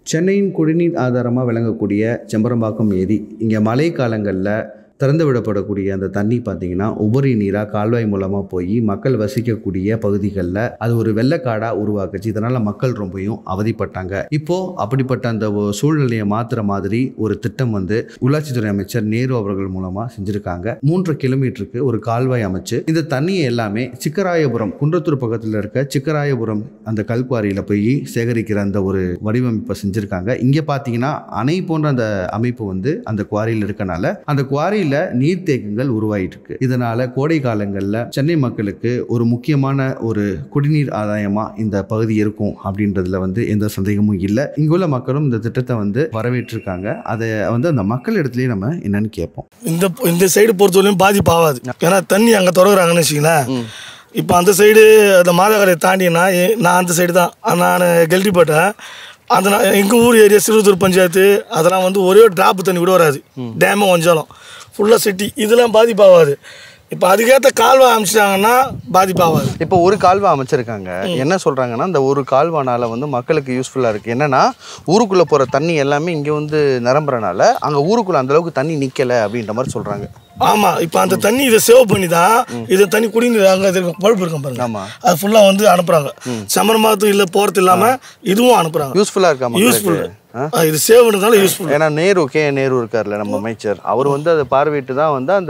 சென்னையின் குடிநீர் ஆதாரமாக விளங்கக்கூடிய செம்பரம்பாக்கம் ஏரி இங்கே மழை காலங்களில் திறந்து விடப்படக்கூடிய அந்த தண்ணி பார்த்தீங்கன்னா உபரி நீராக கால்வாய் மூலமாக போய் மக்கள் வசிக்கக்கூடிய பகுதிகளில் அது ஒரு வெள்ளக்காடாக உருவாக்குச்சு இதனால் மக்கள் ரொம்பவும் அவதிப்பட்டாங்க இப்போது அப்படிப்பட்ட அந்த ஒ- சூழ்நிலையை மாற்றுற மாதிரி ஒரு திட்டம் வந்து உள்ளாட்சித்துறை அமைச்சர் நேரு அவர்கள் மூலமாக செஞ்சுருக்காங்க மூன்று கிலோமீட்டருக்கு ஒரு கால்வாய் அமைச்சு இந்த தண்ணியை எல்லாமே சிக்கராயபுரம் குன்றத்தூர் பக்கத்தில் இருக்க சிக்கராயபுரம் அந்த கல்குவாரியில் போய் சேகரிக்கிற அந்த ஒரு வடிவமைப்பை செஞ்சுருக்காங்க இங்கே பார்த்தீங்கன்னா அணை போன்ற அந்த அமைப்பு வந்து அந்த குவாரியில் இருக்கனால அந்த குவாரியில் நீர்த்தேக்கங்கள் உருவாயிட்டு இருக்கு இதனால கோடை காலங்களில் சென்னை மக்களுக்கு ஒரு முக்கியமான ஒரு குடிநீர் ஆதாயமாக இந்த பகுதி இருக்கும் அப்படின்றதுல வந்து எந்த சந்தேகமும் இல்லை இங்குள்ள மக்களும் இந்த திட்டத்தை வந்து வரவேற்றிருக்காங்க அதை வந்து அந்த மக்கள் இடத்துலயே நம்ம என்னன்னு கேட்போம் இந்த இந்த சைடு பொறுத்தவரையும் பாதிப்பு ஆகாது ஏன்னா தண்ணி அங்கே திறகுறாங்கன்னு வச்சுங்களேன் இப்போ அந்த சைடு அந்த மாதக்கரையை தாண்டினா எ- நான் அந்த சைடு தான் நான் கெல்டிப்பட்டேன் அந்த எங்கள் ஊர் ஏரியா சிறுத்தூர் பஞ்சாயத்து அதெல்லாம் வந்து ஒரே ஒரு டிராப் தண்ணி கூட வராது டேமும் கொஞ்சாலும் ஃபுல்லாக சிட்டி இதெல்லாம் பாதிப்பு ஆகாது இப்போ அதுக்கேற்ற கால்வாய் அமைச்சிட்டாங்கன்னா பாதிப்பு ஆகாது இப்போ ஒரு கால்வா அமைச்சிருக்காங்க என்ன சொல்றாங்கன்னா இந்த ஒரு கால்வானால வந்து மக்களுக்கு யூஸ்ஃபுல்லா இருக்கு என்னன்னா ஊருக்குள்ள போற தண்ணி எல்லாமே இங்க வந்து நிரம்புறனால அங்க ஊருக்குள்ள அந்த அளவுக்கு தண்ணி நிக்கல அப்படின்ற மாதிரி சொல்றாங்க ஆமாம் இப்போ அந்த தண்ணி இதை சேவ் பண்ணி தான் இது தண்ணி குடிநீர் அங்கே இருக்கும் பழுப்பு இருக்கும் பாருங்க ஆமா. அது ஃபுல்லாக வந்து அனுப்புகிறாங்க சமரமாத்து இல்லை போகிறது இல்லாமல் இதுவும் அனுப்புகிறாங்க யூஸ்ஃபுல்லா இருக்கா யூஸ்ஃபுல் மக்களுக்கு இது சேவ்ன்றதால யூஸ்ஃபுல் ஏன்னா நேரு கே நேரு இருக்கார்ல நம்ம அமைச்சர் அவர் வந்து அதை பார்வையிட்டு தான் வந்து அந்த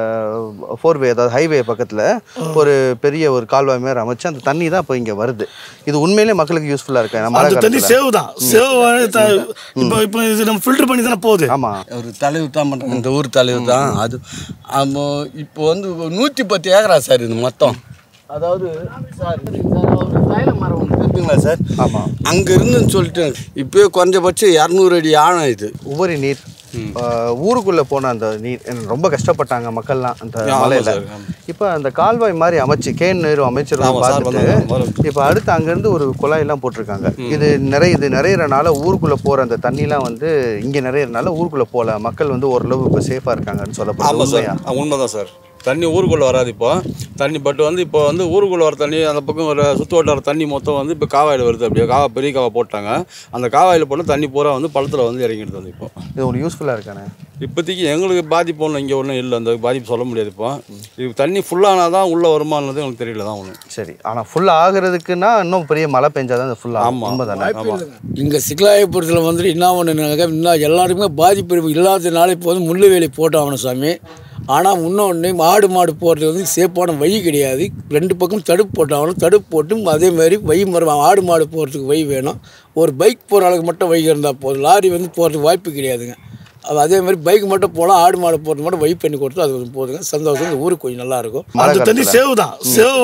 ஃபோர்வே அதாவது ஹைவே பக்கத்துல ஒரு பெரிய ஒரு கால்வாய் மாதிரி அமைச்சு அந்த தண்ணி தான் இப்போ இங்க வருது இது உண்மையிலேயே மக்களுக்கு யூஸ்ஃபுல்லா இருக்கா நம்ம மழை அந்த தண்ணி காலத்துல சேவ் தான் சேவ் இப்போ இப்போ இது நம்ம ஃபில்டர் பண்ணி தானே போகுது ஆமா ஒரு தலைவர் தான் பண்ணுறாங்க இந்த ஊர் தலைவர் தான் அது ஆமா, இப்போ வந்து நூற்றி பத்து ஏக்கரா சார் இது மொத்தம் அதாவது சார் சார் ஒரு தைல மரம் ஒன்று இருக்குங்களா சார் ஆமா அங்கே இருந்துன்னு சொல்லிட்டு இப்போயே குறைஞ்சபட்சம் இரநூறு அடி ஆழம் இது உபரி நீர் ஆஹ், ஊருக்குள்ள போன அந்த நீர் எனக்கு ரொம்ப கஷ்டப்பட்டாங்க மக்கள்லாம் அந்த ஆமா மலையில சார், ஆமா. இப்போ அந்த கால்வாய் மாதிரி அமைச்சு கேன் நேரு அமைச்சர் ஆமா சார், பார்த்துட்டு வந்தாங்க, வந்தாங்க. இப்போ அடுத்து அங்கேருந்து ஒரு குழாயெல்லாம் போட்டிருக்காங்க இது நிறைய இது நிறையறனால ஊருக்குள்ள போற அந்த தண்ணிலாம் வந்து இங்க நிறையறனால ஊருக்குள்ள போல மக்கள் வந்து ஓரளவு இப்போ சேஃபா இருக்காங்கன்னு சொல்லப்படுது ஆமாம் சார் உண்மையா ஆ, உண்மைதான் சார் தண்ணி ஊருக்குள்ளே வராது இப்போ தண்ணி பட் வந்து இப்போ வந்து ஊருக்குள்ளே வர தண்ணி அந்த பக்கம் ஒரு சுற்று வட்டார தண்ணி மொத்தம் வந்து இப்போ காவாயில் வருது அப்படியே காவா பெரிய காவா போட்டாங்க அந்த காவாயில் போட்டு தண்ணி பூரா வந்து பள்ளத்தில் வந்து இறங்கிடுது வந்து இப்போ இது உங்களுக்கு யூஸ்ஃபுல்லா இருக்கானே இப்போதைக்கு எங்களுக்கு பாதிப்பு ஒன்றும் இங்கே ஒன்றும் இல்லை அந்த பாதிப்பு சொல்ல முடியாது இப்போ இது தண்ணி ஃபுல்லானால் தான் உள்ளே வருமானது எனக்கு தெரியல தான் ஒன்று சரி ஆனா ஃபுல் ஆகுறதுக்குன்னா இன்னும் பெரிய மழை பெஞ்சாதான் இந்த ஃபுல் ஆமா. உண்மைதானே ஆமாம் இங்கே சிக்கலாயபுரத்தில் வந்துட்டு என்ன ஒன்று இன்னும் எல்லாருக்குமே பாதிப்பு இல்லாததுனால இப்போ வந்து முள்ளு வேலி போட்டாகணும் சாமி ஆனால் இன்னொன்று மாடு மாடு போடுறது வந்து சேஃபான வழி கிடையாது ரெண்டு பக்கம் தடுப்பு போட்டாகணும் தடுப்பு போட்டும் அதே மாதிரி வழி மரம் ஆடு மாடு போகிறதுக்கு வழி வேணும் ஒரு பைக் போகிற அளவுக்கு மட்டும் வழி இருந்தால் போதும் லாரி வந்து போகிறதுக்கு வாய்ப்பு கிடையாதுங்க அது அதே மாதிரி பைக் மட்டும் போகலாம் ஆடு மாடு போகிறது மட்டும் வழி பண்ணி கொடுத்து அது கொஞ்சம் போதுங்க சந்தோஷம் இந்த ஊருக்கு கொஞ்சம் நல்லா இருக்கும் அந்த தண்ணி சேவ் தான் சேவ்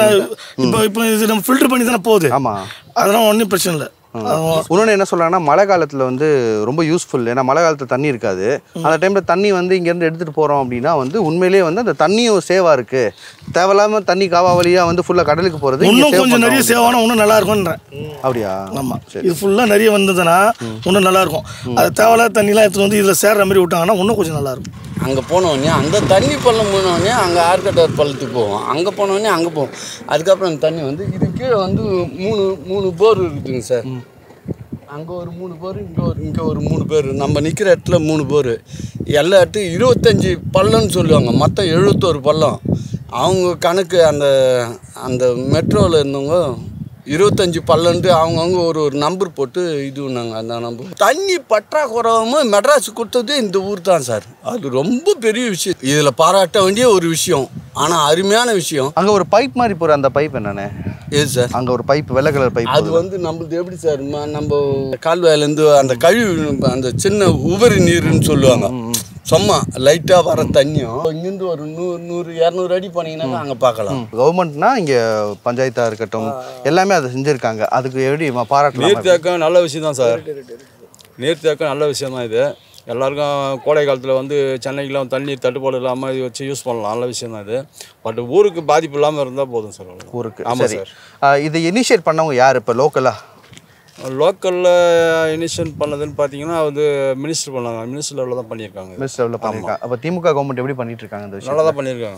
இப்போ இப்போ இது நம்ம ஃபில்டர் பண்ணி தானே போகுது ஆமா அதெல்லாம் ஒன்றும் பிரச்சனை இல்லை அது- இன்னொன்று என்ன சொல்றாங்கன்னா மழை காலத்தில் வந்து ரொம்ப யூஸ்ஃபுல் ஏன்னா மழை காலத்தில் தண்ணி இருக்காது அந்த டைமில் தண்ணி வந்து இங்கேருந்து எடுத்துகிட்டு போகிறோம் அப்படின்னா வந்து உண்மையிலேயே வந்து அந்த தண்ணியும் சேவாக இருக்குது தேவையில்லாமல் தண்ணி காவா வழியாக வந்து ஃபுல்லாக கடலுக்கு போகிறது இன்னும் கொஞ்சம் நிறைய சேவ் ஆனால் இன்னும் நல்லா இருக்கும்ன்றேன் அப்படியா ஆமாம் இது ஃபுல்லாக நிறைய வந்ததுன்னா இன்னும் நல்லா இருக்கும் அது தேவையில்லாத தண்ணிலாம் எடுத்துட்டு வந்து இதில் சேர்ற மாதிரி விட்டாங்கன்னா இன்னும் கொஞ்சம் நல்லா இருக்கும் அங்கே போனோடனே அந்த தண்ணி பள்ளம் போனோடனே அங்கே ஆர்கட்டார் பள்ளத்துக்கு போவோம் அங்கே போனோடனே அங்கே போவோம் அதுக்கப்புறம் அந்த தண்ணி வந்து இது கீழே வந்து மூணு மூணு போர் இருக்குதுங்க சார் அங்கே ஒரு மூணு போர் இங்கே ஒரு இங்கே ஒரு மூணு பேர் நம்ம நிற்கிற இடத்துல மூணு போர் எல்லா இடத்துக்கும் இருபத்தஞ்சி பள்ளம்னு சொல்லுவாங்க மொத்தம் எழுபத்தோரு பள்ளம் அவங்க கணக்கு அந்த அந்த மெட்ரோவில் இருந்தவங்க இருபத்தஞ்சி பல்லண்டு அவங்கவுங்க ஒரு ஒரு நம்பர் போட்டு இது பண்ணாங்க அந்த நம்பர் தண்ணி பற்றாக்குறவும் மெட்ராஸ் கொடுத்தது இந்த ஊர் தான் சார் அது ரொம்ப பெரிய விஷயம் இதில் பாராட்ட வேண்டிய ஒரு விஷயம் ஆனால் அருமையான விஷயம் அங்கே ஒரு பைப் மாதிரி போகிற அந்த பைப் என்னண்ணே எது சார் அங்கே ஒரு பைப் வெள்ளை கலர் பைப் அது வந்து நம்மளுது எப்படி சார் ம- நம்ம கால்வாயிலேருந்து அந்த கழிவு அந்த சின்ன உபரி நீருன்னு சொல்லுவாங்க சும்மா லைட்டாக வர தண்ணியும் இங்கேருந்து ஒரு நூறு நூறு இரநூறு அடி போனீங்கன்னா அங்கே பார்க்கலாம் கவர்மெண்ட்னா இங்கே பஞ்சாயத்தாக இருக்கட்டும் எல்லாமே அதை செஞ்சுருக்காங்க அதுக்கு எப்படி ம- பாராட்டலாம் நீர்த்தேக்கம் நல்ல விஷயம் தான் சார் நீர்த்தேக்கம் நல்ல விஷயம் தான் இது எல்லாருக்கும் கோடை காலத்தில் வந்து சென்னைக்கெலாம் தண்ணி தட்டுப்பாடு இல்லாமல் இது வச்சு யூஸ் பண்ணலாம் நல்ல விஷயம் தான் இது பட் ஊருக்கு பாதிப்பு இல்லாமல் இருந்தால் போதும் சார் அவ்வளவுதான். ஊருக்கு ஆமாம் சரி சார் ஆ, இதை இனிஷியேட் பண்ணவங்க யார் இப்போ லோக்கலாக லோக்கலில் இனிஷியேட் பண்ணதுன்னு பார்த்தீங்கன்னா வந்து மினிஸ்டர் பண்ணாங்க மினிஸ்டர் லெவலில் தான் பண்ணியிருக்காங்க இது. மினிஸ்டர் லெவலில் பண்ணியிருக்காங்க அப்போ திமுக கவர்மெண்ட் எப்படி பண்ணிட்டு இருக்காங்க இந்த விஷயம் நல்லா தான் பண்ணியிருக்காங்க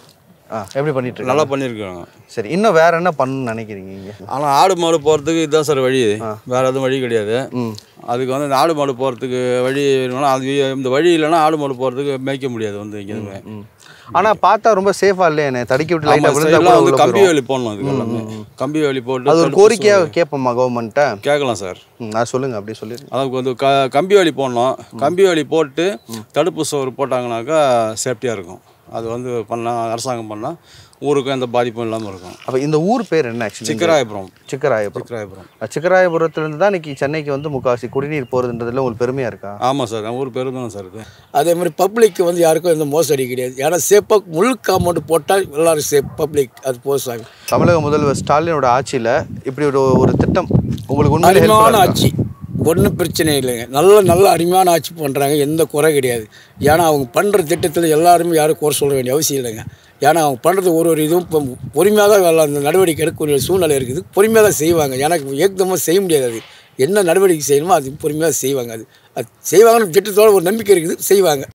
ஆ எப்படி பண்ணிட்டு இருக்காங்க நல்லா பண்ணியிருக்காங்க சரி இன்னும் வேற என்ன பண்ணணும்னு நினைக்கிறீங்க இங்க ஆனால் ஆடு மாடு போகிறதுக்கு இதுதான் சார் வழி வேறு எதுவும் வழி கிடையாது அதுக்கு வந்து இந்த ஆடு மாடு போகிறதுக்கு வழி வேணும்னா அது இந்த வழி இல்லைன்னா ஆடு மாடு போகிறதுக்கு மேய்க்க முடியாது வந்து இங்கே ஆனா பார்த்தா ரொம்ப சேஃபா இல்லையே தடுக்கி விட்டு லைட்டா ஆமாம் விழுந்தா சைடெலாம் கூட வந்து உள்ள கம்பி போயிரும். வேலி போடணும் அதுக்கு எல்லாமே கம்பி வேலி போட்டு அது ஒரு தடுப்பு கோரிக்கையா சுவர் கேட்போமா கவர்மெண்ட்டை கேட்கலாம் சார் நான் சொல்லுங்க அப்படி சொல்லிருங்க அதுக்கு வந்து க கம்பி வேலி போடணும் கம்பி வேலி போட்டு தடுப்பு சுவர் போட்டாங்கனாக்கா சேஃப்டியாக இருக்கும் அது வந்து பண்ணால் அரசாங்கம் பண்ணால் ஊருக்கும் எந்த பாதிப்பும் இல்லாமல் இருக்கும் அப்ப இந்த ஊர் பேர் என்ன ஆக்சுவலி சிக்கராயபுரம் சிக்கராயபுரம் சிக்கராயபுரம் சிக்கராயபுரத்துலேருந்து தான் இன்னைக்கு சென்னைக்கு வந்து முக்காவாசி குடிநீர் போகிறதுன்றதுல உங்களுக்கு பெருமையா இருக்கா ஆமாம் சார் நம்ம ஊர் பேர் தானே சார் இது அதே மாதிரி பப்ளிக் வந்து யாருக்கும் எந்த மோசடி கிடையாது ஏன்னா சேஃபாக முழு காம்பவுண்ட் போட்டால் எல்லாரும் சேஃப் பப்ளிக் அது போசாங்க தமிழக முதல்வர் ஸ்டாலினோட ஆட்சியில இப்படி ஒரு ஒரு திட்டம் உங்களுக்கு உண்மையிலே அருமையான helpful-ஆ இருக்கா? ஆட்சி ஒன்றும் பிரச்சனை இல்லைங்க நல்ல நல்ல அருமையான ஆட்சி பண்ணுறாங்க எந்த குறை கிடையாது ஏன்னா அவங்க பண்ணுற திட்டத்தில் எல்லாருமே யாரும் குறை சொல்ல வேண்டிய அவசியம் இல்லைங்க ஏன்னா அவங்க பண்ணுறது ஒரு ஒரு இதுவும் இப்போ பொறுமையாக தான் வேலை அந்த நடவடிக்கை எடுக்கக்கூடிய சூழ்நிலை இருக்குது பொறுமையாக தான் செய்வாங்க எனக்கு ஏக்கமாக செய்ய முடியாது அது என்ன நடவடிக்கை செய்யணுமோ அது பொறுமையாக செய்வாங்க அது அது செய்வாங்கன்னு திட்டத்தோட ஒரு நம்பிக்கை இருக்குது செய்வாங்க